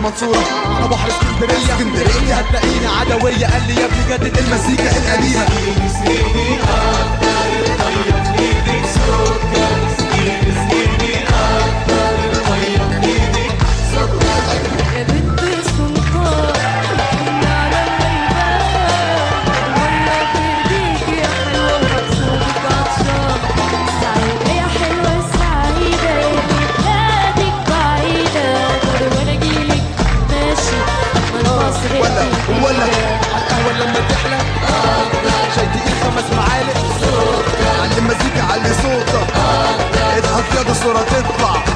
المنصورة على بحر اسكندرية اسكندرية هتلاقينا عدوية قال لي يا ابني جدد المزيكا القديمة يا بنت السلطان على الغيبان والله بايديك يا حلوة ومقصودك عطشان سعيدة يا حلوة سعيدة يا بلادك بعيدة دور وانا اجيلك ماشي ما المصر ولا ولا على القهوة لما تحلى شاي تقيل خمس معالق علي المزيكا علي صوتك اضحك يا الصورة تطلع